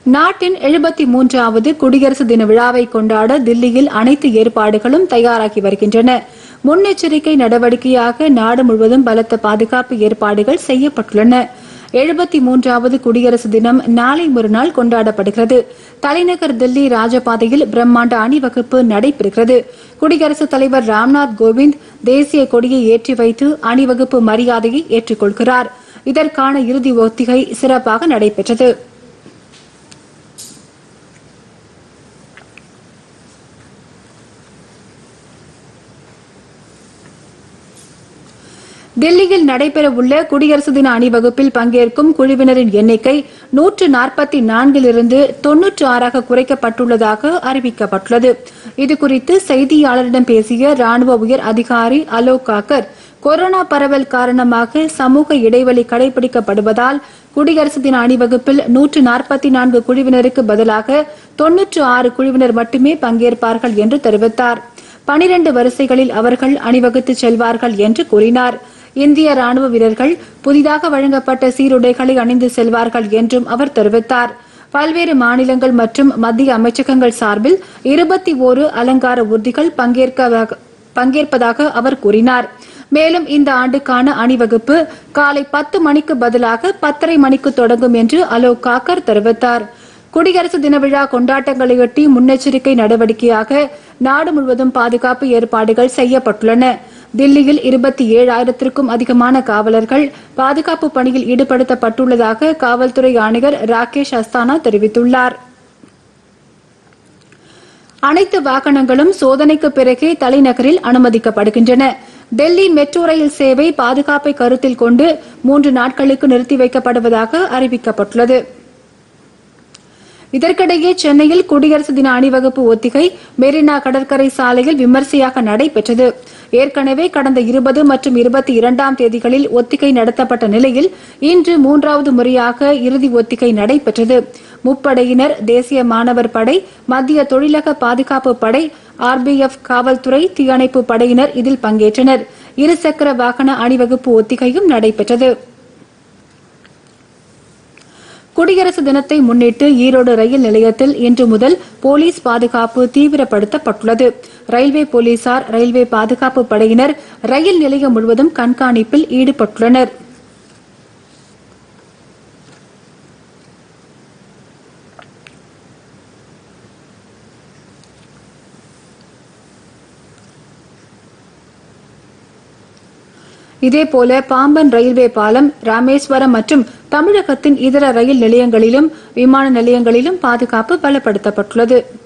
நாட்டின் எழுபத்தி மூன்றாவது குடியரசு தின விழாவை கொண்டாட தில்லியில் அனைத்து ஏற்பாடுகளும் தயாராகி வருகின்றன முன்னெச்சரிக்கை நடவடிக்கையாக நாடு முழுவதும் பலத்த பாதுகாப்பு ஏற்பாடுகள் செய்யப்பட்டுள்ளன எழுபத்தி மூன்றாவது குடியரசு தினம் நாளை மறுநாள் கொண்டாடப்படுகிறது தலைநகர் தில்லி ராஜபாதையில் பிரம்மாண்ட அணிவகுப்பு நடைபெறுகிறது குடியரசுத் தலைவர் ராம்நாத் கோவிந்த் தேசிய கொடியை ஏற்றி வைத்து அணிவகுப்பு மரியாதையை ஏற்றுக்கொள்கிறார் இதற்கான இறுதி ஒத்திகை சிறப்பாக நடைபெற்றது தில்லியில் நடைபெறவுள்ள குடியரசு தின அணிவகுப்பில் பங்கேற்கும் குழுவினரின் எண்ணிக்கை நூற்று நாற்பத்தி நான்கிலிருந்து தொன்னூற்று ஆறாக குறைக்கப்பட்டுள்ளதாக அறிவிக்கப்பட்டுள்ளது இதுகுறித்து செய்தியாளரிடம் பேசிய ராணுவ உயர் அதிகாரி அலோக் காக்கர் கொரோனா பரவல் காரணமாக சமூக இடைவெளி கடைபிடிக்கப்படுவதால் குடியரசு தின அணிவகுப்பில் நூற்று நாற்பத்தி நான்கு குழுவினருக்கு பதிலாக தொன்னூற்று ஆறு குழுவினர் மட்டுமே பங்கேற்பார்கள் என்று தெரிவித்தார் பனிரண்டு வரிசைகளில் அவர்கள் அணிவகுத்து செல்வார்கள் என்று கூறினார் இந்திய ராணுவ வீரர்கள் புதிதாக வழங்கப்பட்ட சீருடைகளை அணிந்து செல்வார்கள் என்றும் அவர் தெரிவித்தார் பல்வேறு மாநிலங்கள் மற்றும் மத்திய அமைச்சகங்கள் சார்பில் இருபத்தி ஓரு அலங்கார ஊர்திகள் பங்கேற்க பங்கேற்பதாக அவர் கூறினார் மேலும் இந்த ஆண்டுக்கான அணிவகுப்பு காலை பத்து மணிக்கு பதிலாக பத்தரை மணிக்கு தொடங்கும் என்று அலோக் காக்கர் தெரிவித்தார் குடியரசு தின விழா கொண்டாட்டங்களையொட்டி முன்னெச்சரிக்கை நடவடிக்கையாக நாடு முழுவதும் பாதுகாப்பு ஏற்பாடுகள் செய்யப்பட்டுள்ளன தில்லியில் இருபத்தி ஏழாயிரத்திற்கும் அதிகமான காவலர்கள் பாதுகாப்பு பணியில் ஈடுபடுத்தப்பட்டுள்ளதாக காவல்துறை ஆணையர் ராகேஷ் அஸ்தானா தெரிவித்துள்ளார் அனைத்து வாகனங்களும் சோதனைக்கு பிறகே தலைநகரில் அனுமதிக்கப்படுகின்றன டெல்லி மெட்ரோ ரயில் சேவை பாதுகாப்பை கருத்தில் கொண்டு மூன்று நாட்களுக்கு நிறுத்தி வைக்கப்படுவதாக அறிவிக்கப்பட்டுள்ளது இதற்கிடையே சென்னையில் குடியரசு தின அணிவகுப்பு ஒத்திகை மெரினா கடற்கரை சாலையில் விமர்சையாக நடைபெற்றது ஏற்கனவே கடந்த இருபது மற்றும் இருபத்தி இரண்டாம் தேதிகளில் ஒத்திகை நடத்தப்பட்ட நிலையில் இன்று மூன்றாவது முறையாக இறுதி ஒத்திகை நடைபெற்றது முப்படையினர் தேசிய மாணவர் படை மத்திய தொழிலக பாதுகாப்பு படை ஆர்பிஎஃப் காவல்துறை தீயணைப்பு படையினர் இதில் பங்கேற்றனர் இருசக்கர வாகன அணிவகுப்பு ஒத்திகையும் நடைபெற்றது குடியரசு தினத்தை முன்னிட்டு ஈரோடு ரயில் நிலையத்தில் இன்று முதல் போலீஸ் பாதுகாப்பு தீவிரப்படுத்தப்பட்டுள்ளது ரயில்வே போலீசார் ரயில்வே பாதுகாப்பு படையினர் ரயில் நிலையம் முழுவதும் கண்காணிப்பில் ஈடுபட்டுள்ளனர் இதேபோல பாம்பன் ரயில்வே பாலம் ராமேஸ்வரம் மற்றும் தமிழகத்தின் இதர ரயில் நிலையங்களிலும் விமான நிலையங்களிலும் பாதுகாப்பு பலப்படுத்தப்பட்டுள்ளது